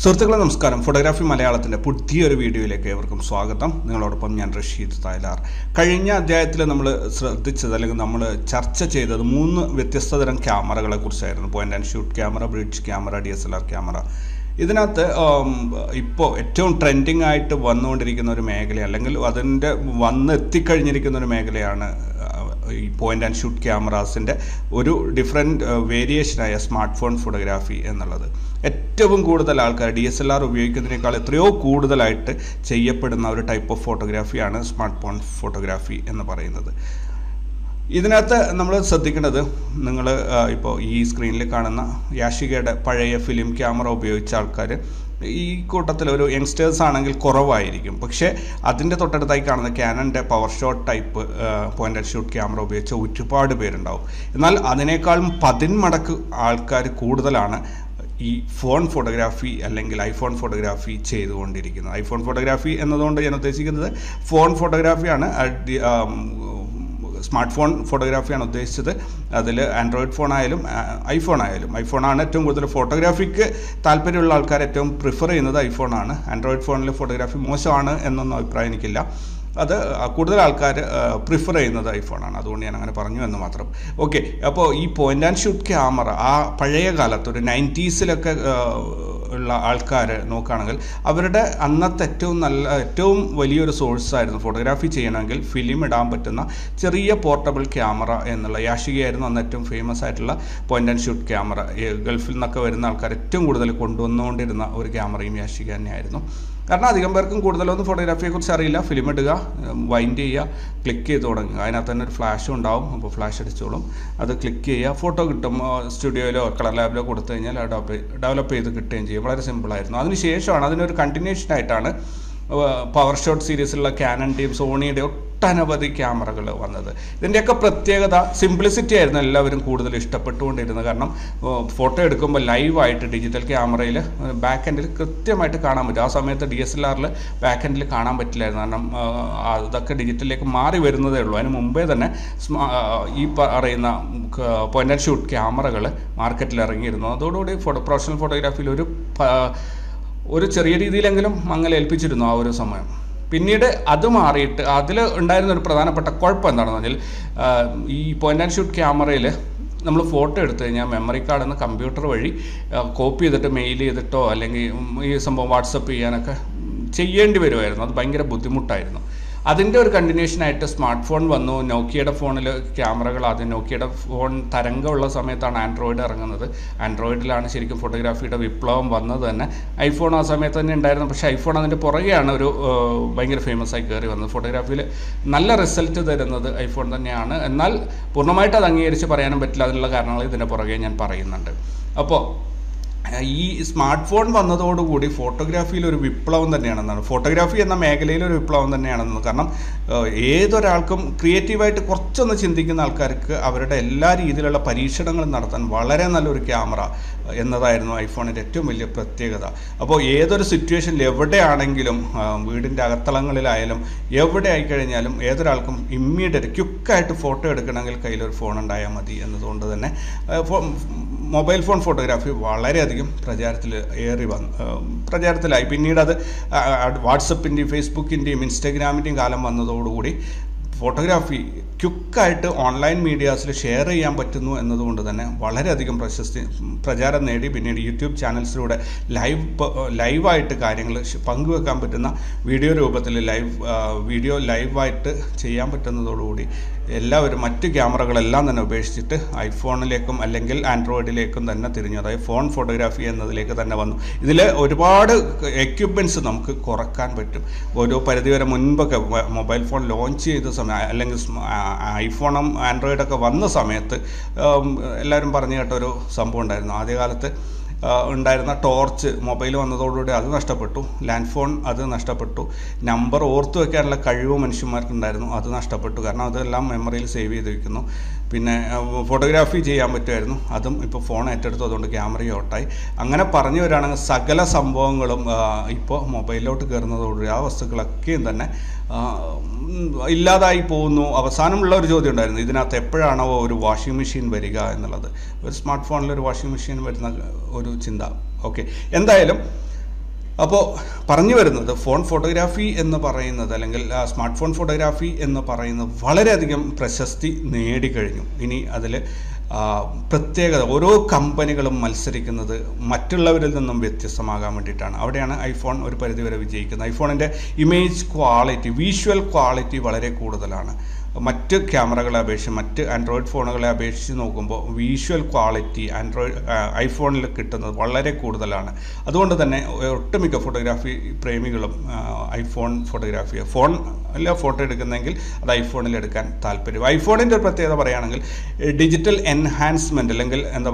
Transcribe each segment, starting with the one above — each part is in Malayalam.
സുഹൃത്തുക്കളെ നമസ്കാരം ഫോട്ടോഗ്രാഫി മലയാളത്തിൻ്റെ പുതിയൊരു വീഡിയോയിലേക്ക് ഏവർക്കും സ്വാഗതം നിങ്ങളോടൊപ്പം ഞാൻ റഷീദ് തായ്ലാർ കഴിഞ്ഞ അധ്യായത്തിൽ നമ്മൾ ശ്രദ്ധിച്ചത് അല്ലെങ്കിൽ നമ്മൾ ചർച്ച ചെയ്തത് മൂന്ന് വ്യത്യസ്ത തരം ക്യാമറകളെ കുറിച്ചായിരുന്നു point and shoot camera bridge camera D S L R camera ഇതിനകത്ത് ഇപ്പോൾ ഏറ്റവും ട്രെൻഡിങ് ആയിട്ട് വന്നുകൊണ്ടിരിക്കുന്ന ഒരു മേഖല അല്ലെങ്കിൽ അതിൻ്റെ വന്ന് എത്തിക്കഴിഞ്ഞിരിക്കുന്ന ഒരു മേഖലയാണ് ഈ പോയിൻ്റ് ആൻഡ് ഷൂട്ട് ക്യാമറാസിൻ്റെ ഒരു ഡിഫറെൻറ്റ് വേരിയേഷനായ സ്മാർട്ട് ഫോൺ ഫോട്ടോഗ്രാഫി എന്നുള്ളത് ഏറ്റവും കൂടുതൽ ആൾക്കാർ ഡി എസ് എൽ ആർ ഉപയോഗിക്കുന്നതിനേക്കാൾ എത്രയോ കൂടുതലായിട്ട് ചെയ്യപ്പെടുന്ന ഒരു ടൈപ്പ് ഓഫ് ഫോട്ടോഗ്രാഫിയാണ് സ്മാർട്ട് ഫോൺ ഫോട്ടോഗ്രാഫി എന്ന് പറയുന്നത് ഇതിനകത്ത് നമ്മൾ ശ്രദ്ധിക്കേണ്ടത് നിങ്ങൾ ഇപ്പോൾ ഈ സ്ക്രീനിൽ കാണുന്ന യാഷികയുടെ പഴയ ഫിലിം ക്യാമറ ഉപയോഗിച്ച ആൾക്കാർ ഈ കൂട്ടത്തിൽ ഒരു യങ്സ്റ്റേഴ്സ് ആണെങ്കിൽ കുറവായിരിക്കും പക്ഷേ അതിൻ്റെ തൊട്ടടുത്തായി കാണുന്ന ക്യാനൻ്റെ power shot type point and shoot camera ഉപയോഗിച്ച ഒരുപാട് പേരുണ്ടാവും എന്നാൽ അതിനേക്കാളും പതിന്മടക്ക് ആൾക്കാർ കൂടുതലാണ് ഈ ഫോൺ ഫോട്ടോഗ്രാഫി അല്ലെങ്കിൽ ഐഫോൺ ഫോട്ടോഗ്രാഫി ചെയ്തുകൊണ്ടിരിക്കുന്നത് ഐഫോൺ ഫോട്ടോഗ്രാഫി എന്നതുകൊണ്ട് ഞാൻ ഉദ്ദേശിക്കുന്നത് ഫോൺ ഫോട്ടോഗ്രാഫിയാണ് സ്മാർട്ട് ഫോൺ ഫോട്ടോഗ്രാഫിയാണ് ഉദ്ദേശിച്ചത് അതിൽ ആൻഡ്രോയിഡ് ഫോൺ ആയാലും ഐഫോൺ ആയാലും ഐഫോണാണ് ഏറ്റവും കൂടുതൽ ഫോട്ടോഗ്രാഫിക്ക് താല്പര്യമുള്ള ആൾക്കാർ ഏറ്റവും പ്രിഫർ ചെയ്യുന്നത് ഐഫോണാണ് ആൻഡ്രോയിഡ് ഫോണിൽ ഫോട്ടോഗ്രാഫി മോശമാണ് എന്നൊന്നും അഭിപ്രായം എനിക്കില്ല അത് കൂടുതൽ ആൾക്കാർ പ്രിഫർ ചെയ്യുന്നത് ഐഫോണാണ് അതുകൊണ്ട് ഞാൻ അങ്ങനെ പറഞ്ഞു എന്ന് മാത്രം ഓക്കെ അപ്പോൾ ഈ പോയിൻ്റ് ആൻഡ് ഷൂട്ട് ക്യാമറ ആ പഴയ കാലത്ത് ഒരു നയൻറ്റീസിലൊക്കെ ഉള്ള ആൾക്കാർ നോക്കുകയാണെങ്കിൽ അവരുടെ അന്നത്തെ ഏറ്റവും നല്ല ഏറ്റവും വലിയൊരു സോഴ്സായിരുന്നു ഫോട്ടോഗ്രാഫി ചെയ്യണമെങ്കിൽ ഫിലിം ഇടാൻ പറ്റുന്ന ചെറിയ പോർട്ടബിൾ ക്യാമറ എന്നുള്ള യാഷികയായിരുന്നു അന്ന് ഏറ്റവും ഫേമസ് ആയിട്ടുള്ള പോയിൻ്റ് ആൻഡ് ഷൂട്ട് ക്യാമറ ഗൾഫിൽ നിന്നൊക്കെ വരുന്ന ആൾക്കാർ ഏറ്റവും കൂടുതൽ കൊണ്ടുവന്നുകൊണ്ടിരുന്ന ഒരു ക്യാമറയും യാഷിക തന്നെയായിരുന്നു കാരണം അധികം പേർക്കും കൂടുതലൊന്നും ഫോട്ടോഗ്രാഫിയെക്കുറിച്ച് അറിയില്ല ഫിലിം ഇടുക വൈൻഡ് ചെയ്യുക ക്ലിക്ക് ചെയ്ത് തുടങ്ങുക അതിനകത്ത് തന്നെ ഒരു ഫ്ലാഷും ഉണ്ടാവും അപ്പോൾ ഫ്ലാഷ് അടിച്ചോളും അത് ക്ലിക്ക് ചെയ്യുക ഫോട്ടോ കിട്ടും സ്റ്റുഡിയോയിലോ കളർ ലാബിലോ കൊടുത്തു കഴിഞ്ഞാൽ ഡെവലപ്പ് ഡെവലപ്പ് ചെയ്ത് കിട്ടുകയും ചെയ്യും വളരെ സിമ്പിളായിരുന്നു അതിനുശേഷമാണ് അതിനൊരു കണ്ടിന്യൂഷൻ ആയിട്ടാണ് പവർ ഷോട്ട് സീരീസിലുള്ള ക്യാനൺ ടീം സോണിയുടെ ഒട്ടനവധി ക്യാമറകൾ വന്നത് ഇതിൻ്റെയൊക്കെ പ്രത്യേകത സിംപ്ലിസിറ്റി ആയിരുന്നു എല്ലാവരും കൂടുതൽ ഇഷ്ടപ്പെട്ടുകൊണ്ടിരുന്നത് കാരണം ഫോട്ടോ എടുക്കുമ്പോൾ ലൈവായിട്ട് ഡിജിറ്റൽ ക്യാമറയിൽ ബാക്ക് എൻഡിൽ കൃത്യമായിട്ട് കാണാൻ പറ്റും ആ സമയത്ത് ഡി എസ് എൽ ആറിൽ ബാക്ക് എൻഡിൽ കാണാൻ പറ്റില്ലായിരുന്നു കാരണം അതൊക്കെ ഡിജിറ്റലിലേക്ക് മാറി വരുന്നതേ ഉള്ളൂ അതിന് മുമ്പേ തന്നെ ഈ പറയുന്ന പോയിൻ്റ് ആൻഡ് ഷൂട്ട് ക്യാമറകൾ മാർക്കറ്റിൽ ഇറങ്ങിയിരുന്നു അതോടുകൂടി ഫോട്ടോ പ്രൊഫഷണൽ ഫോട്ടോഗ്രാഫിയിൽ ഒരു ഒരു ചെറിയ രീതിയിലെങ്കിലും മങ്ങലേൽപ്പിച്ചിരുന്നു ആ ഒരു സമയം പിന്നീട് അത് മാറിയിട്ട് അതിൽ ഉണ്ടായിരുന്ന ഒരു പ്രധാനപ്പെട്ട കുഴപ്പം എന്താണെന്ന് പറഞ്ഞാൽ ഈ പോയിൻ്റ് ആൻഡ് ഷൂട്ട് ക്യാമറയിൽ നമ്മൾ ഫോട്ടോ എടുത്തു കഴിഞ്ഞാൽ മെമ്മറി കാർഡിൽ നിന്ന് കമ്പ്യൂട്ടർ വഴി കോപ്പി ചെയ്തിട്ട് മെയിൽ ചെയ്തിട്ടോ അല്ലെങ്കിൽ ഈ സംഭവം വാട്സപ്പ് ചെയ്യാനൊക്കെ ചെയ്യേണ്ടി വരുമായിരുന്നു അത് ഭയങ്കര ബുദ്ധിമുട്ടായിരുന്നു അതിൻ്റെ ഒരു കണ്ടിന്യൂഷനായിട്ട് സ്മാർട്ട് ഫോൺ വന്നു നോക്കിയയുടെ ഫോണിൽ ക്യാമറകൾ ആദ്യം നോക്കിയയുടെ ഫോൺ തരംഗമുള്ള സമയത്താണ് ആൻഡ്രോയിഡ് ഇറങ്ങുന്നത് ആൻഡ്രോയിഡിലാണ് ശരിക്കും ഫോട്ടോഗ്രാഫിയുടെ വിപ്ലവം വന്നത് തന്നെ ഐഫോൺ ആ സമയത്ത് തന്നെ ഉണ്ടായിരുന്നു പക്ഷേ ഐഫോൺ അതിൻ്റെ പുറകെയാണ് ഒരു ഭയങ്കര ഫേമസ് ആയി കയറി വന്നത് ഫോട്ടോഗ്രാഫിയിൽ നല്ല റിസൾട്ട് തരുന്നത് ഐഫോൺ തന്നെയാണ് എന്നാൽ പൂർണ്ണമായിട്ട് അത് അംഗീകരിച്ച് പറയാനും പറ്റില്ല അതിനുള്ള കാരണങ്ങൾ ഇതിൻ്റെ പുറകെ ഞാൻ പറയുന്നുണ്ട് അപ്പോൾ ഈ സ്മാർട്ട് ഫോൺ വന്നതോടുകൂടി ഫോട്ടോഗ്രാഫിയിൽ ഒരു വിപ്ലവം തന്നെയാണെന്നാണ് ഫോട്ടോഗ്രാഫി എന്ന മേഖലയിൽ ഒരു വിപ്ലവം തന്നെയാണെന്ന് കാരണം ഏതൊരാൾക്കും ക്രിയേറ്റീവായിട്ട് കുറച്ചൊന്ന് ചിന്തിക്കുന്ന ആൾക്കാർക്ക് അവരുടെ എല്ലാ രീതിയിലുള്ള പരീക്ഷണങ്ങളും നടത്താൻ വളരെ നല്ലൊരു ക്യാമറ എന്നതായിരുന്നു ഐഫോണിൻ്റെ ഏറ്റവും വലിയ പ്രത്യേകത അപ്പോൾ ഏതൊരു സിറ്റുവേഷനിൽ എവിടെയാണെങ്കിലും വീടിൻ്റെ അകത്തളങ്ങളിലായാലും എവിടെ ആയിക്കഴിഞ്ഞാലും ഏതൊരാൾക്കും ഇമ്മീഡിയറ്റ് ക്വിക്കായിട്ട് ഫോട്ടോ എടുക്കണമെങ്കിൽ കയ്യിലൊരു ഫോൺ ഉണ്ടായാൽ മതി എന്നതുകൊണ്ട് തന്നെ മൊബൈൽ ഫോൺ ഫോട്ടോഗ്രാഫി വളരെയധികം പ്രചാരത്തിൽ ഏറി വന്നു പ്രചാരത്തിലായി പിന്നീട് അത് വാട്സപ്പിൻ്റെയും ഫേസ്ബുക്കിൻ്റെയും ഇൻസ്റ്റഗ്രാമിൻ്റെയും കാലം വന്നതോടുകൂടി ഫോട്ടോഗ്രാഫി ക്വിക്കായിട്ട് ഓൺലൈൻ മീഡിയാസിൽ ഷെയർ ചെയ്യാൻ പറ്റുന്നു എന്നതുകൊണ്ട് തന്നെ വളരെയധികം പ്രശസ്തി പ്രചാരം നേടി പിന്നീട് യൂട്യൂബ് ചാനൽസിലൂടെ ലൈവ് ലൈവായിട്ട് കാര്യങ്ങൾ പങ്കുവെക്കാൻ പറ്റുന്ന വീഡിയോ രൂപത്തിൽ ലൈവ് വീഡിയോ ലൈവായിട്ട് ചെയ്യാൻ പറ്റുന്നതോടുകൂടി എല്ലാവരും മറ്റ് ക്യാമറകളെല്ലാം തന്നെ ഉപേക്ഷിച്ചിട്ട് ഐഫോണിലേക്കും അല്ലെങ്കിൽ ആൻഡ്രോയിഡിലേക്കും തന്നെ തിരിഞ്ഞു അതായത് ഫോൺ ഫോട്ടോഗ്രാഫി എന്നതിലേക്ക് തന്നെ വന്നു ഇതിൽ ഒരുപാട് എക്യുപ്മെൻറ്റ്സ് നമുക്ക് കുറക്കാൻ പറ്റും ഒരു പരിധിവരെ മുൻപൊക്കെ മൊബൈൽ ഫോൺ ലോഞ്ച് ചെയ്ത സമയം അല്ലെങ്കിൽ ഐഫോണും ആൻഡ്രോയിഡൊക്കെ വന്ന സമയത്ത് എല്ലാവരും പറഞ്ഞു കേട്ട ഒരു സംഭവം ഉണ്ടായിരുന്നു ആദ്യകാലത്ത് ഉണ്ടായിരുന്ന ടോർച്ച് മൊബൈൽ വന്നതോടുകൂടി അത് നഷ്ടപ്പെട്ടു ലാൻഡ് ഫോൺ അത് നഷ്ടപ്പെട്ടു നമ്പർ ഓർത്തു വെക്കാനുള്ള കഴിവ് മനുഷ്യന്മാർക്കുണ്ടായിരുന്നു അത് നഷ്ടപ്പെട്ടു കാരണം അതെല്ലാം മെമ്മറിയിൽ സേവ് ചെയ്ത് വെക്കുന്നു പിന്നെ ഫോട്ടോഗ്രാഫി ചെയ്യാൻ പറ്റുമായിരുന്നു അതും ഇപ്പോൾ ഫോൺ ഏറ്റെടുത്തു അതുകൊണ്ട് ക്യാമറയും ഔട്ടായി അങ്ങനെ പറഞ്ഞു വരികയാണെങ്കിൽ സകല സംഭവങ്ങളും ഇപ്പോൾ മൊബൈലിലോട്ട് കയറുന്നതോടുകൂടി ആ വസ്തുക്കളൊക്കെയും തന്നെ ഇല്ലാതായി പോകുന്നു അവസാനമുള്ള ഒരു ചോദ്യം ഉണ്ടായിരുന്നു ഇതിനകത്ത് എപ്പോഴാണോ ഒരു വാഷിംഗ് മെഷീൻ വരിക എന്നുള്ളത് ഒരു സ്മാർട്ട് ഫോണിൽ ഒരു വാഷിംഗ് മെഷീൻ വരുന്ന ഒരു ചിന്ത ഓക്കെ എന്തായാലും അപ്പോൾ പറഞ്ഞു വരുന്നത് ഫോൺ ഫോട്ടോഗ്രാഫി എന്ന് പറയുന്നത് അല്ലെങ്കിൽ സ്മാർട്ട് ഫോൺ ഫോട്ടോഗ്രാഫി എന്ന് പറയുന്നത് വളരെയധികം പ്രശസ്തി നേടിക്കഴിഞ്ഞു ഇനി അതിൽ പ്രത്യേകത ഓരോ കമ്പനികളും മത്സരിക്കുന്നത് മറ്റുള്ളവരിൽ നിന്നും വ്യത്യസ്തമാകാൻ വേണ്ടിയിട്ടാണ് അവിടെയാണ് ഐഫോൺ ഒരു പരിധിവരെ വിജയിക്കുന്നത് ഐഫോണിൻ്റെ ഇമേജ് ക്വാളിറ്റി വിഷ്വൽ ക്വാളിറ്റി വളരെ കൂടുതലാണ് മറ്റ് ക്യാമറകളെ അപേക്ഷിച്ച് മറ്റ് ആൻഡ്രോയിഡ് ഫോണുകളെ അപേക്ഷിച്ച് നോക്കുമ്പോൾ വിഷ്വൽ ക്വാളിറ്റി ആൻഡ്രോയിഡ് ഐഫോണിൽ കിട്ടുന്നത് വളരെ കൂടുതലാണ് അതുകൊണ്ട് തന്നെ ഒട്ടുമിക്ക ഫോട്ടോഗ്രാഫി പ്രേമികളും ഐഫോൺ ഫോട്ടോഗ്രാഫി ഫോൺ അല്ല ഫോട്ടോ എടുക്കുന്നെങ്കിൽ അത് ഐഫോണിൽ എടുക്കാൻ താല്പര്യം ഐഫോണിൻ്റെ ഒരു പ്രത്യേകത പറയുകയാണെങ്കിൽ ഡിജിറ്റൽ എൻഹാൻസ്മെൻറ്റ് അല്ലെങ്കിൽ എന്താ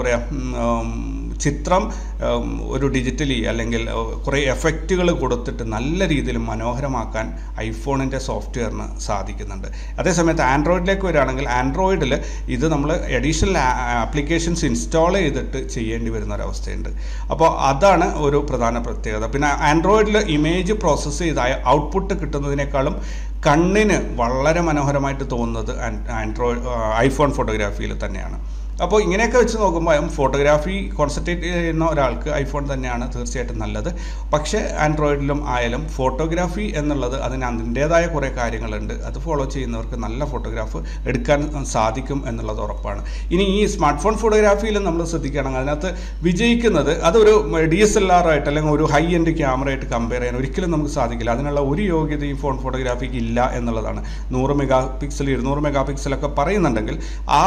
പറയുക ചിത്രം ഒരു ഡിജിറ്റലി അല്ലെങ്കിൽ കുറേ എഫക്റ്റുകൾ കൊടുത്തിട്ട് നല്ല രീതിയിൽ മനോഹരമാക്കാൻ ഐഫോണിൻ്റെ സോഫ്റ്റ്വെയറിന് സാധിക്കുന്നുണ്ട് അതേസമയത്ത് ആൻഡ്രോയിഡിലേക്ക് വരികയാണെങ്കിൽ ആൻഡ്രോയിഡിൽ ഇത് നമ്മൾ അഡീഷണൽ ആപ്ലിക്കേഷൻസ് ഇൻസ്റ്റാൾ ചെയ്തിട്ട് ചെയ്യേണ്ടി വരുന്ന ഒരവസ്ഥയുണ്ട് അപ്പോൾ അതാണ് ഒരു പ്രധാന പ്രത്യേകത പിന്നെ ആൻഡ്രോയിഡിൽ ഇമേജ് പ്രോസസ്സ് ചെയ്ത ഔട്ട്പുട്ട് കിട്ടുന്നതിനേക്കാളും കണ്ണിന് വളരെ മനോഹരമായിട്ട് തോന്നുന്നത് ആൻഡ്രോയിഡ് ഐഫോൺ ഫോട്ടോഗ്രാഫിയിൽ തന്നെയാണ് അപ്പോൾ ഇങ്ങനെയൊക്കെ വെച്ച് നോക്കുമ്പോൾ ഫോട്ടോഗ്രാഫി കോൺസെൻട്രേറ്റ് ചെയ്യുന്ന ഒരാൾക്ക് ഐഫോൺ തന്നെയാണ് തീർച്ചയായിട്ടും നല്ലത് പക്ഷേ ആൻഡ്രോയിഡിലും ആയാലും ഫോട്ടോഗ്രാഫി എന്നുള്ളത് അതിന് അതിൻ്റേതായ കുറേ കാര്യങ്ങളുണ്ട് അത് ഫോളോ ചെയ്യുന്നവർക്ക് നല്ല ഫോട്ടോഗ്രാഫ് എടുക്കാൻ സാധിക്കും എന്നുള്ളത് ഉറപ്പാണ് ഇനി ഈ സ്മാർട്ട് ഫോൺ ഫോട്ടോഗ്രാഫിയിൽ നമ്മൾ ശ്രദ്ധിക്കുകയാണെങ്കിൽ അതിനകത്ത് വിജയിക്കുന്നത് അതൊരു ഡി എസ് എൽ ആർ ആയിട്ട് അല്ലെങ്കിൽ ഒരു ഹൈ എൻഡ് ക്യാമറയായിട്ട് കമ്പയർ ചെയ്യാൻ ഒരിക്കലും നമുക്ക് സാധിക്കില്ല അതിനുള്ള ഒരു യോഗ്യതയും ഫോൺ ഫോട്ടോഗ്രാഫിക്ക് ഇല്ല എന്നുള്ളതാണ് നൂറ് മെഗാ പിക്സൽ ഇരുന്നൂറ് മെഗാ പിക്സലൊക്കെ പറയുന്നുണ്ടെങ്കിൽ ആ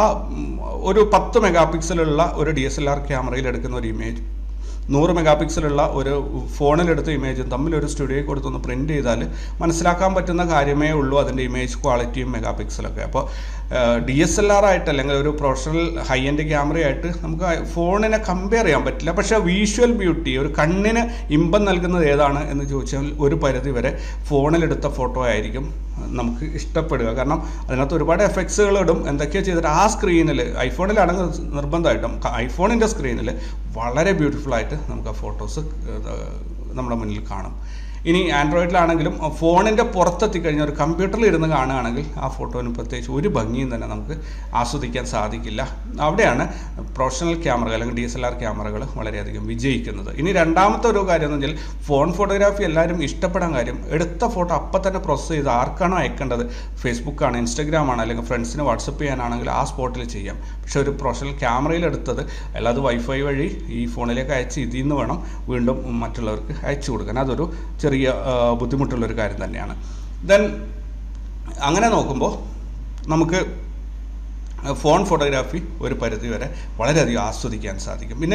ഒരു പത്ത് മെഗാ പിക്സലുള്ള ഒരു ഡി എസ് എൽ ആർ ക്യാമറയിൽ എടുക്കുന്ന ഒരു ഇമേജ് നൂറ് മെഗാ പിക്സലുള്ള ഒരു ഫോണിലെടുത്ത ഇമേജും തമ്മിൽ ഒരു സ്റ്റുഡിയോയിൽ കൊടുത്തൊന്ന് പ്രിൻറ്റ് ചെയ്താൽ മനസ്സിലാക്കാൻ പറ്റുന്ന കാര്യമേ ഉള്ളൂ അതിൻ്റെ ഇമേജ് ക്വാളിറ്റിയും മെഗാ പിക്സലൊക്കെ അപ്പോൾ ഡി എസ് എൽ ആർ ആയിട്ട് അല്ലെങ്കിൽ ഒരു പ്രൊഫഷണൽ ഹൈ എൻഡ് ക്യാമറയായിട്ട് നമുക്ക് ഫോണിനെ കമ്പയർ ചെയ്യാൻ പറ്റില്ല പക്ഷേ വിഷ്വൽ ബ്യൂട്ടി ഒരു കണ്ണിന് ഇമ്പം നൽകുന്നത് ഏതാണ് എന്ന് ചോദിച്ചാൽ ഒരു പരിധി വരെ ഫോണിലെടുത്ത ഫോട്ടോ ആയിരിക്കും നമുക്ക് ഇഷ്ടപ്പെടുക കാരണം അതിനകത്ത് ഒരുപാട് എഫക്ട്സുകൾ ഇടും എന്തൊക്കെയോ ചെയ്തിട്ട് ആ സ്ക്രീനിൽ ഐഫോണിലാണെങ്കിൽ നിർബന്ധമായിട്ടും ഐഫോണിൻ്റെ സ്ക്രീനിൽ വളരെ ബ്യൂട്ടിഫുൾ ആയിട്ട് നമുക്ക് ആ ഫോട്ടോസ് നമ്മുടെ മുന്നിൽ കാണും ഇനി ആൻഡ്രോയിഡിലാണെങ്കിലും ഫോണിൻ്റെ പുറത്തെത്തി കഴിഞ്ഞാൽ ഒരു കമ്പ്യൂട്ടറിൽ ഇരുന്ന് കാണുകയാണെങ്കിൽ ആ ഫോട്ടോന് പ്രത്യേകിച്ച് ഒരു ഭംഗിയും തന്നെ നമുക്ക് ആസ്വദിക്കാൻ സാധിക്കില്ല അവിടെയാണ് പ്രൊഫഷണൽ ക്യാമറകൾ അല്ലെങ്കിൽ ഡി എസ് എൽ ആർ ക്യാമറകൾ വളരെയധികം വിജയിക്കുന്നത് ഇനി രണ്ടാമത്തെ ഒരു കാര്യം എന്ന് വെച്ചാൽ ഫോൺ ഫോട്ടോഗ്രാഫി എല്ലാവരും ഇഷ്ടപ്പെടാൻ കാര്യം എടുത്ത ഫോട്ടോ അപ്പം തന്നെ പ്രോസസ്സ് ചെയ്ത് ആർക്കാണോ അയക്കേണ്ടത് ഫേസ്ബുക്കാണ് ഇൻസ്റ്റഗ്രാമാണ് അല്ലെങ്കിൽ ഫ്രണ്ട്സിന് വാട്സപ്പ് ചെയ്യാനാണെങ്കിൽ ആ സ്പോട്ടിൽ ചെയ്യാം പക്ഷെ ഒരു പ്രൊഫഷണൽ ക്യാമറയിൽ എടുത്തത് അല്ലാതെ വൈഫൈ വഴി ഈ ഫോണിലേക്ക് അയച്ച് ഇതിൽ നിന്ന് വേണം വീണ്ടും മറ്റുള്ളവർക്ക് അയച്ചു കൊടുക്കാൻ അതൊരു ചെറിയ ബുദ്ധിമുട്ടുള്ളൊരു കാര്യം തന്നെയാണ് ദെൻ അങ്ങനെ നോക്കുമ്പോൾ നമുക്ക് ഫോൺ ഫോട്ടോഗ്രാഫി ഒരു പരിധി വരെ വളരെയധികം ആസ്വദിക്കാൻ സാധിക്കും പിന്നെ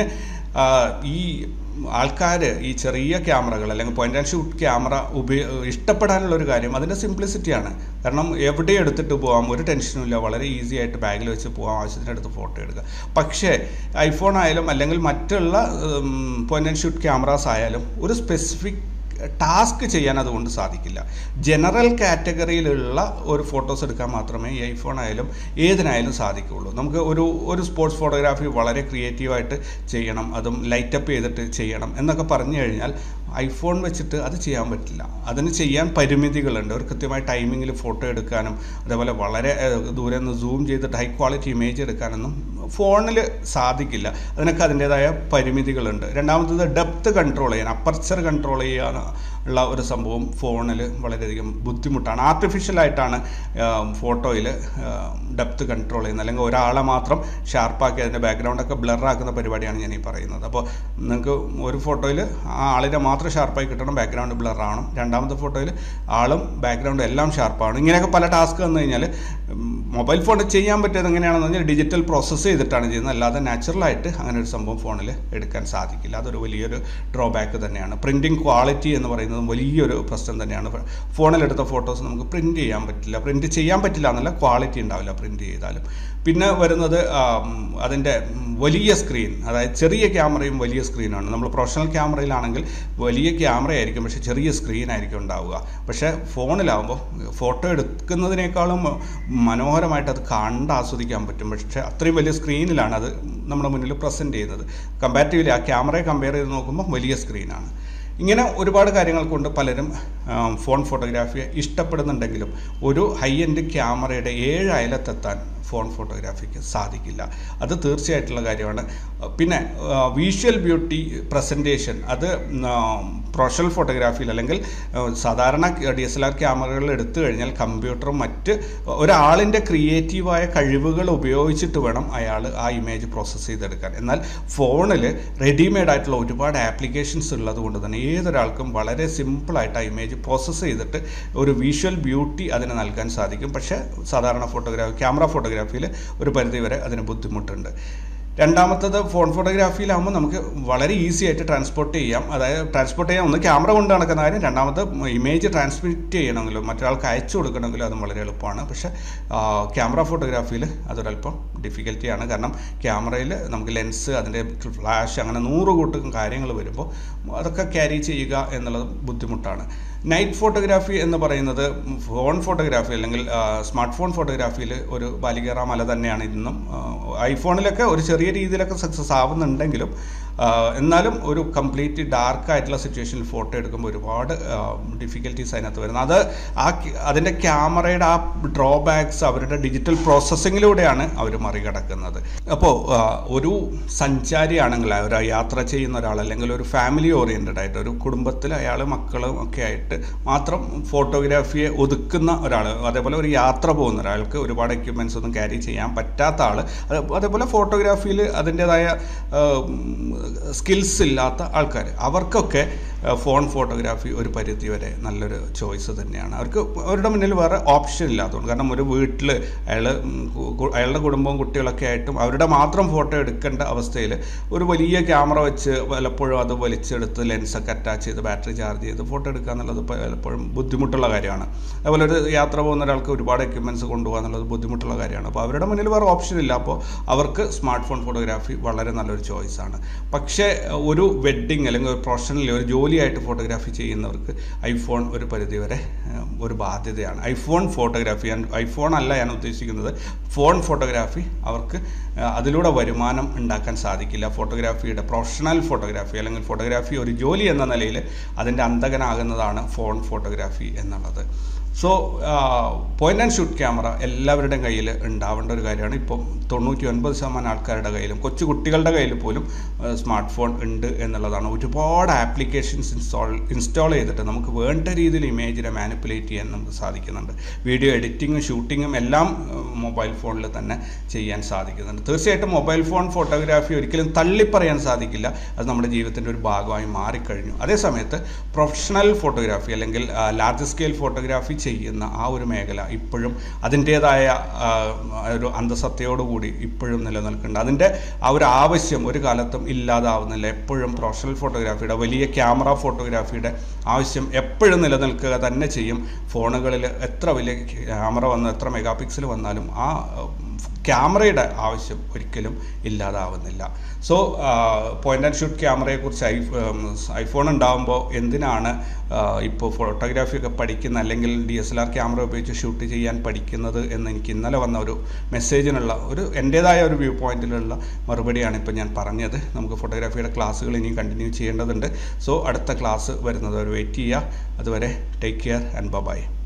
ഈ ആൾക്കാർ ഈ ചെറിയ ക്യാമറകൾ അല്ലെങ്കിൽ പോയിൻ്റ് ആൻഡ് ഷൂട്ട് ക്യാമറ ഉപയോ ഇഷ്ടപ്പെടാനുള്ള ഒരു കാര്യം അതിൻ്റെ സിംപ്ലിസിറ്റിയാണ് കാരണം എവിടെ എടുത്തിട്ട് പോകാം ഒരു ടെൻഷനും ഇല്ല വളരെ ഈസി ആയിട്ട് ബാഗിൽ വെച്ച് പോകാം ആവശ്യത്തിനടുത്ത് ഫോട്ടോ എടുക്കുക പക്ഷേ ഐഫോൺ ആയാലും അല്ലെങ്കിൽ മറ്റുള്ള പോയിൻ്റ് ആൻഡ് ഷൂട്ട് ക്യാമറാസ് ആയാലും ഒരു സ്പെസിഫിക് ടാസ്ക് ചെയ്യാൻ അതുകൊണ്ട് സാധിക്കില്ല ജനറൽ കാറ്റഗറിയിലുള്ള ഒരു ഫോട്ടോസ് എടുക്കാൻ മാത്രമേ ഈ ഐഫോൺ ആയാലും ഏതിനായാലും സാധിക്കുകയുള്ളൂ നമുക്ക് ഒരു ഒരു സ്പോർട്സ് ഫോട്ടോഗ്രാഫി വളരെ ക്രിയേറ്റീവായിട്ട് ചെയ്യണം അതും ലൈറ്റപ്പ് ചെയ്തിട്ട് ചെയ്യണം എന്നൊക്കെ പറഞ്ഞു കഴിഞ്ഞാൽ ഐഫോൺ വെച്ചിട്ട് അത് ചെയ്യാൻ പറ്റില്ല അതിന് ചെയ്യാൻ പരിമിതികളുണ്ട് ഒരു കൃത്യമായ ടൈമിങ്ങിൽ ഫോട്ടോ എടുക്കാനും അതേപോലെ വളരെ ദൂരെ നിന്ന് സൂം ചെയ്തിട്ട് ഹൈ ക്വാളിറ്റി ഇമേജ് എടുക്കാനൊന്നും ഫോണിൽ സാധിക്കില്ല അതിനൊക്കെ അതിൻ്റേതായ പരിമിതികളുണ്ട് രണ്ടാമത്തത് ഡെപ്ത് കൺട്രോൾ ചെയ്യാൻ അപ്പർച്ചർ കൺട്രോൾ ചെയ്യാൻ ഉള്ള ഒരു സംഭവം ഫോണിൽ വളരെയധികം ബുദ്ധിമുട്ടാണ് ആർട്ടിഫിഷ്യലായിട്ടാണ് ഫോട്ടോയിൽ ഡെപ്ത് കൺട്രോൾ ചെയ്യുന്നത് അല്ലെങ്കിൽ ഒരാളെ മാത്രം ഷാർപ്പാക്കി അതിൻ്റെ ബാക്ക്ഗ്രൗണ്ടൊക്കെ ബ്ലറാക്കുന്ന പരിപാടിയാണ് ഞാൻ ഈ പറയുന്നത് അപ്പോൾ നിങ്ങൾക്ക് ഒരു ഫോട്ടോയിൽ ആ ആളിനെ മാത്രം ഷാർപ്പായി കിട്ടണം ബാക്ക്ഗ്രൗണ്ട് ബ്ലർ ആവണം രണ്ടാമത്തെ ഫോട്ടോയിൽ ആളും ബാക്ക്ഗ്രൗണ്ട് എല്ലാം ഷാർപ്പാവണം ഇങ്ങനെയൊക്കെ പല ടാസ്ക് വന്നു കഴിഞ്ഞാൽ മൊബൈൽ ഫോണിൽ ചെയ്യാൻ പറ്റിയത് എങ്ങനെയാണെന്ന് പറഞ്ഞാൽ ഡിജിറ്റൽ പ്രോസസ്സ് ചെയ്തിട്ടാണ് ചെയ്യുന്നത് അല്ലാതെ നാച്ചുറലായിട്ട് അങ്ങനെ ഒരു സംഭവം ഫോണിൽ എടുക്കാൻ സാധിക്കില്ല അതൊരു വലിയൊരു ഡ്രോബാക്ക് തന്നെയാണ് പ്രിൻറ്റിംഗ് ക്വാളിറ്റി എന്ന് പറയുന്നത് വലിയൊരു പ്രശ്നം തന്നെയാണ് ഫോണിലെടുത്ത ഫോട്ടോസ് നമുക്ക് പ്രിൻറ്റ് ചെയ്യാൻ പറ്റില്ല പ്രിൻറ്റ് ചെയ്യാൻ പറ്റില്ല എന്നല്ല ക്വാളിറ്റി ഉണ്ടാവില്ല പ്രിൻറ്റ് ചെയ്താലും പിന്നെ വരുന്നത് അതിൻ്റെ വലിയ സ്ക്രീൻ അതായത് ചെറിയ ക്യാമറയും വലിയ സ്ക്രീനാണ് നമ്മൾ പ്രൊഫഷണൽ ക്യാമറയിലാണെങ്കിൽ വലിയ ക്യാമറ ആയിരിക്കും പക്ഷേ ചെറിയ സ്ക്രീൻ ആയിരിക്കും ഉണ്ടാവുക പക്ഷേ ഫോണിലാവുമ്പോൾ ഫോട്ടോ എടുക്കുന്നതിനേക്കാളും മനോഹരമായിട്ട് അത് കണ്ട് ആസ്വദിക്കാൻ പറ്റും പക്ഷേ അത്രയും വലിയ സ്ക്രീനിലാണ് അത് നമ്മുടെ മുന്നിൽ പ്രസൻറ്റ് ചെയ്യുന്നത് കമ്പാരിറ്റീവ്ലി ആ ക്യാമറയെ കമ്പയർ ചെയ്ത് നോക്കുമ്പോൾ വലിയ സ്ക്രീനാണ് ഇങ്ങനെ ഒരുപാട് കാര്യങ്ങൾ കൊണ്ട് പലരും ഫോൺ ഫോട്ടോഗ്രാഫിയെ ഇഷ്ടപ്പെടുന്നുണ്ടെങ്കിലും ഒരു ഹൈ എൻഡ് ക്യാമറയുടെ ഏഴ് അയലത്തെത്താൻ ഫോൺ ഫോട്ടോഗ്രാഫിക്ക് സാധിക്കില്ല അത് തീർച്ചയായിട്ടുള്ള കാര്യമാണ് പിന്നെ വിഷ്വൽ ബ്യൂട്ടി പ്രസൻറ്റേഷൻ അത് പ്രൊഫഷണൽ ഫോട്ടോഗ്രാഫിയിൽ അല്ലെങ്കിൽ ആ, സാധാരണ ഡി എസ് എൽ ആർ ക്യാമറകൾ എടുത്തു കഴിഞ്ഞാൽ കമ്പ്യൂട്ടറും മറ്റ് ഒരാളിൻ്റെ ക്രിയേറ്റീവായ കഴിവുകൾ ഉപയോഗിച്ചിട്ട് വേണം അയാൾ ആ ഇമേജ് പ്രോസസ്സ് ചെയ്തെടുക്കാൻ എന്നാൽ ഫോണിൽ റെഡിമെയ്ഡ് ആയിട്ടുള്ള ഒരുപാട് ആപ്ലിക്കേഷൻസ് ഉള്ളത് കൊണ്ട് തന്നെ ഏതൊരാൾക്കും വളരെ സിമ്പിളായിട്ട് ആ ഇമേജ് പ്രോസസ്സ് ചെയ്തിട്ട് ഒരു വിഷ്വൽ ബ്യൂട്ടി അതിന് നൽകാൻ സാധിക്കും പക്ഷേ സാധാരണ ഫോട്ടോഗ്രാഫി ക്യാമറ ഫോട്ടോഗ്രാഫിയിൽ ഒരു പരിധിവരെ അതിന് ബുദ്ധിമുട്ടുണ്ട് രണ്ടാമത്തത് ഫോൺ ഫോട്ടോഗ്രാഫിയിലാകുമ്പോൾ നമുക്ക് വളരെ ഈസി ആയിട്ട് ട്രാൻസ്പോർട്ട് ചെയ്യാം അതായത് ട്രാൻസ്പോർട്ട് ചെയ്യാൻ ഒന്ന് ക്യാമറ കൊണ്ട് നടക്കുന്ന കാര്യം രണ്ടാമത് ഇമേജ് ട്രാൻസ്മിറ്റ് ചെയ്യണമെങ്കിലും മറ്റൊരാൾക്ക് അയച്ചു കൊടുക്കണമെങ്കിലും അത് വളരെ എളുപ്പമാണ് പക്ഷേ ക്യാമറ ഫോട്ടോഗ്രാഫിയിൽ അതൊരല്പം ഡിഫിക്കൽറ്റിയാണ് കാരണം ക്യാമറയിൽ നമുക്ക് ലെൻസ് അതിൻ്റെ ഫ്ലാഷ് അങ്ങനെ നൂറ് കൂട്ടം കാര്യങ്ങൾ വരുമ്പോൾ അതൊക്കെ ക്യാരി ചെയ്യുക എന്നുള്ളത് ബുദ്ധിമുട്ടാണ് നൈറ്റ് ഫോട്ടോഗ്രാഫി എന്ന് പറയുന്നത് ഫോൺ ഫോട്ടോഗ്രാഫി അല്ലെങ്കിൽ സ്മാർട്ട് ഫോൺ ഫോട്ടോഗ്രാഫിയിൽ ഒരു ബാലികേറ മല തന്നെയാണ് ഇന്നും ആ, ഐഫോണിലൊക്കെ ഒരു ചെറിയ രീതിയിലൊക്കെ സക്സസ് ആവുന്നുണ്ടെങ്കിലും ആ, എന്നാലും ഒരു കംപ്ലീറ്റ് ഡാർക്ക് ആയിട്ടുള്ള സിറ്റുവേഷനിൽ ഫോട്ടോ എടുക്കുമ്പോൾ ഒരുപാട് ഡിഫിക്കൽറ്റീസ് അതിനകത്ത് വരുന്നത് അത് ആ ക- അതിൻ്റെ ക്യാമറയുടെ ആ ഡ്രോബാക്സ് അവരുടെ ഡിജിറ്റൽ പ്രോസസ്സിങ്ങിലൂടെയാണ് അവർ മറികടക്കുന്നത് അപ്പോൾ ഒരു സഞ്ചാരിയാണെങ്കിൽ ഒരു യാത്ര ചെയ്യുന്ന ഒരാൾ അല്ലെങ്കിൽ ഒരു ഫാമിലി ഓറിയൻറ്റഡ് ആയിട്ട് ഒരു കുടുംബത്തിൽ അയാൾ മക്കളും ഒക്കെ ആയിട്ട് മാത്രം ഫോട്ടോഗ്രാഫിയെ ഒതുക്കുന്ന ഒരാൾ അതേപോലെ ഒരു യാത്ര പോകുന്ന ഒരാൾക്ക് ഒരുപാട് എക്യുപ്മെൻറ്റ്സ് ഒന്നും ക്യാരി ചെയ്യാൻ പറ്റാത്ത ആൾ അതേപോലെ ഫോട്ടോഗ്രാഫിയിൽ അതിൻ്റെതായ സ്കിൽസ് ഇല്ലാത്ത ആൾക്കാർ അവർക്കൊക്കെ ആ, ഫോൺ ഫോട്ടോഗ്രാഫി ഒരു പരിധി വരെ നല്ലൊരു ചോയ്സ് തന്നെയാണ് അവർക്ക് അവരുടെ മുന്നിൽ വേറെ ഓപ്ഷൻ ഇല്ലാത്തതുകൊണ്ട് കാരണം ഒരു വീട്ടിൽ അയാൾ അയാളുടെ കുടുംബവും കുട്ടികളൊക്കെ ആയിട്ടും അവരുടെ മാത്രം ഫോട്ടോ എടുക്കേണ്ട അവസ്ഥയിൽ ഒരു വലിയ ക്യാമറ വെച്ച് പലപ്പോഴും അത് വലിച്ചെടുത്ത് ലെൻസൊക്കെ അറ്റാച്ച് ചെയ്ത് ബാറ്ററി ചാർജ് ചെയ്ത് ഫോട്ടോ എടുക്കുക എന്നുള്ളത് പലപ്പോഴും ബുദ്ധിമുട്ടുള്ള കാര്യമാണ് അതുപോലെ ഒരു യാത്ര പോകുന്ന ഒരാൾക്ക് ഒരുപാട് എക്യുപ്മെൻറ്റ്സ് കൊണ്ടുപോകുക എന്നുള്ളത് ബുദ്ധിമുട്ടുള്ള കാര്യമാണ് അപ്പോൾ അവരുടെ മുന്നിൽ വേറെ ഓപ്ഷൻ ഇല്ല അപ്പോൾ അവർക്ക് സ്മാർട്ട് ഫോൺ ഫോട്ടോഗ്രാഫി വളരെ നല്ലൊരു ചോയ്സാണ് പക്ഷേ ഒരു വെഡ്ഡിങ് അല്ലെങ്കിൽ ഒരു പ്രൊഫഷണലി ഒരു ജോലിയായിട്ട് ഫോട്ടോഗ്രാഫി ചെയ്യുന്നവർക്ക് ഐഫോൺ ഒരു പരിധിവരെ ഏഹ്, ഒരു ബാധ്യതയാണ് ഐഫോൺ ഫോട്ടോഗ്രാഫി ഞാൻ ഐഫോൺ അല്ല ഞാൻ ഉദ്ദേശിക്കുന്നത് ഫോൺ ഫോട്ടോഗ്രാഫി അവർക്ക് ഏഹ്, അതിലൂടെ വരുമാനം ഉണ്ടാക്കാൻ സാധിക്കില്ല ഫോട്ടോഗ്രാഫിയുടെ പ്രൊഫഷണൽ ഫോട്ടോഗ്രാഫി അല്ലെങ്കിൽ ഫോട്ടോഗ്രാഫി ഒരു ജോലി എന്ന നിലയിൽ അതിൻ്റെ അന്തകനാകുന്നതാണ് ഫോൺ ഫോട്ടോഗ്രാഫി എന്നുള്ളത് so point and shoot camera എല്ലാവരുടെയും കയ്യിൽ ഉണ്ടാവേണ്ട ഒരു കാര്യമാണ് ഇപ്പം തൊണ്ണൂറ്റി ഒൻപത് ശതമാനം ആൾക്കാരുടെ കയ്യിലും കൊച്ചു കുട്ടികളുടെ കയ്യിൽ പോലും സ്മാർട്ട് ഫോൺ ഉണ്ട് എന്നുള്ളതാണ് ഒരുപാട് ആപ്ലിക്കേഷൻസ് ഇൻസ്റ്റാൾ ഇൻസ്റ്റാൾ ചെയ്തിട്ട് നമുക്ക് വേണ്ട രീതിയിൽ ഇമേജിനെ മാനിപ്പുലേറ്റ് ചെയ്യാൻ നമുക്ക് സാധിക്കുന്നുണ്ട് വീഡിയോ എഡിറ്റിങ്ങും ഷൂട്ടിങ്ങും എല്ലാം മൊബൈൽ ഫോണിൽ തന്നെ ചെയ്യാൻ സാധിക്കുന്നുണ്ട് തീർച്ചയായിട്ടും മൊബൈൽ ഫോൺ ഫോട്ടോഗ്രാഫി ഒരിക്കലും തള്ളിപ്പറയാൻ സാധിക്കില്ല അത് നമ്മുടെ ജീവിതത്തിൻ്റെ ഒരു ഭാഗമായി മാറിക്കഴിഞ്ഞു അതേസമയത്ത് പ്രൊഫഷണൽ ഫോട്ടോഗ്രാഫി അല്ലെങ്കിൽ ലാർജ് സ്കെയിൽ ഫോട്ടോഗ്രാഫി ചെയ്യുന്ന ആ ഒരു മേഖല ഇപ്പോഴും അതിൻ്റേതായ ആ, ഒരു അന്തസത്തയോടുകൂടി ഇപ്പോഴും നിലനിൽക്കുന്നുണ്ട് അതിൻ്റെ ആ ഒരു ആവശ്യം ഒരു കാലത്തും ഇല്ലാതാവുന്നില്ല എപ്പോഴും പ്രൊഫഷണൽ ഫോട്ടോഗ്രാഫിയുടെ വലിയ ക്യാമറ ഫോട്ടോഗ്രാഫിയുടെ ആവശ്യം എപ്പോഴും നിലനിൽക്കുക തന്നെ ചെയ്യും ഫോണുകളിൽ എത്ര വലിയ ക്യാമറ വന്ന് എത്ര മെഗാ പിക്സൽ വന്നാലും ആ ക്യാമറയുടെ ആവശ്യം ഒരിക്കലും ഇല്ലാതാവുന്നില്ല സോ പോയിന്റ് ആൻഡ് ഷൂട്ട് ക്യാമറയെക്കുറിച്ച് ഐ ഐഫോൺ ഉണ്ടാകുമ്പോൾ എന്തിനാണ് ഇപ്പോൾ ഫോട്ടോഗ്രാഫി ഒക്കെ പഠിക്കുന്ന അല്ലെങ്കിൽ D S L R camera ഉപയോഗിച്ച് ഷൂട്ട് ചെയ്യാൻ പഠിക്കുന്നത് എന്ന് എനിക്ക് ഇന്നലെ വന്ന ഒരു മെസ്സേജിനുള്ള ഒരു എൻ്റേതായ ഒരു വ്യൂ പോയിന്റിലുള്ള മറുപടിയാണ് ഇപ്പോൾ ഞാൻ പറഞ്ഞത് നമുക്ക് ഫോട്ടോഗ്രാഫിയുടെ ക്ലാസ്സുകൾ ഇനിയും കണ്ടിന്യൂ ചെയ്യേണ്ടതുണ്ട് സോ അടുത്ത ക്ലാസ് വരുന്നത് വരെ വെയിറ്റ് ചെയ്യുക അതുവരെ ടേക്ക് കെയർ ആൻഡ് ബൈ